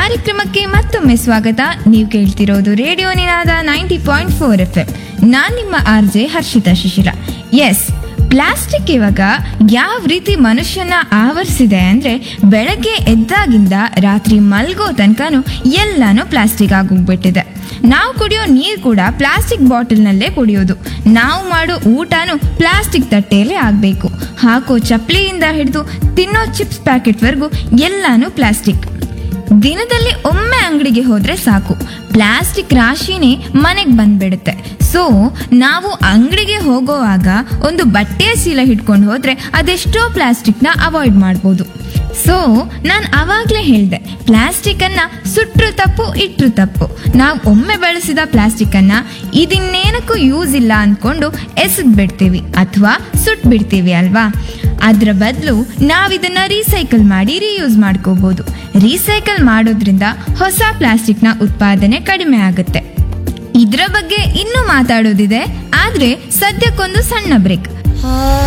ಕಾರ್ಯಕ್ರಮಕ್ಕೆ ಮತ್ತೊಮ್ಮೆ ಸ್ವಾಗತ ನೀವು ಕೇಳ್ತಿರೋದು radio Ninada ninety point four F M ನಾನ್ ನಿಮ್ಮ R J Harshita Shishira S plastic ಇವಾಗ ಯಾವ ರೀತಿ ಮನುಷ್ಯನ ಆವರಿಸಿದೆ ಅಂದ್ರೆ ಬೆಳಗ್ಗೆ ಎದ್ದಾಗಿಂದ ರಾತ್ರಿ ಮಲ್ಗೋ ತನಕನೂ ಎಲ್ಲಾನು ಪ್ಲಾಸ್ಟಿಕ್ ಆಗೋಗ್ಬಿಟ್ಟಿದೆ ನಾವು ಕುಡಿಯೋ ನೀರು ಕೂಡ ಪ್ಲಾಸ್ಟಿಕ್ ಬಾಟಲ್ನಲ್ಲೇ ಕುಡಿಯೋದು ನಾವು ಮಾಡೋ ಊಟನೂ ಪ್ಲಾಸ್ಟಿಕ್ ತಟ್ಟೆಯಲ್ಲೇ ಆಗಬೇಕು ಹಾಕೋ ಚಪ್ಪಲಿಯಿಂದ ಹಿಡಿದು ತಿನ್ನೋ ಚಿಪ್ಸ್ ಪ್ಯಾಕೆಟ್ವರೆಗೂ ಎಲ್ಲಾನು ಪ್ಲಾಸ್ಟಿಕ್ ದಿನದಲ್ಲಿ ಒಮ್ಮೆ ಅಂಗಡಿಗೆ ಹೋದ್ರೆ ಸಾಕು ಪ್ಲಾಸ್ಟಿಕ್ ರಾಶಿನೇ ಮನೆಗೆ ಬಂದ್ಬಿಡುತ್ತೆ ಸೊ ನಾವು ಅಂಗಡಿಗೆ ಹೋಗೋವಾಗ ಒಂದು ಬಟ್ಟೆಯ ಚೀಲ ಹಿಡ್ಕೊಂಡು ಹೋದ್ರೆ ಅದೆಷ್ಟೋ ಪ್ಲಾಸ್ಟಿಕ್ನ ಅವಾಯ್ಡ್ ಮಾಡ್ಬೋದು ಸೊ ನಾನು ಅವಾಗಲೇ ಹೇಳಿದೆ ಪ್ಲಾಸ್ಟಿಕ್ ಅನ್ನ ಸುಟ್ರು ತಪ್ಪು ಇಟ್ರು ತಪ್ಪು ನಾವು ಒಮ್ಮೆ ಬಳಸಿದ ಪ್ಲಾಸ್ಟಿಕ್ ಅನ್ನ ಇದಿನ್ನೇನಕ್ಕೂ ಯೂಸ್ ಇಲ್ಲ ಅಂದ್ಕೊಂಡು ಎಸೆದ್ ಬಿಡ್ತೀವಿ ಅಥವಾ ಸುಟ್ ಬಿಡ್ತೀವಿ ಅಲ್ವಾ ಅದ್ರ ಬದಲು ನಾವಿದನ್ನ ರೀಸೈಕಲ್ ಮಾಡಿ ರೀಯೂಸ್ ಮಾಡ್ಕೋಬಹುದು ರೀಸೈಕಲ್ ಮಾಡೋದ್ರಿಂದ ಹೊಸ ಪ್ಲಾಸ್ಟಿಕ್ನ ಉತ್ಪಾದನೆ ಕಡಿಮೆ ಆಗುತ್ತೆ ಇದ್ರ ಬಗ್ಗೆ ಇನ್ನೂ ಮಾತಾಡೋದಿದೆ ಆದ್ರೆ ಸದ್ಯಕ್ಕೊಂದು ಸಣ್ಣ ಬ್ರೇಕ್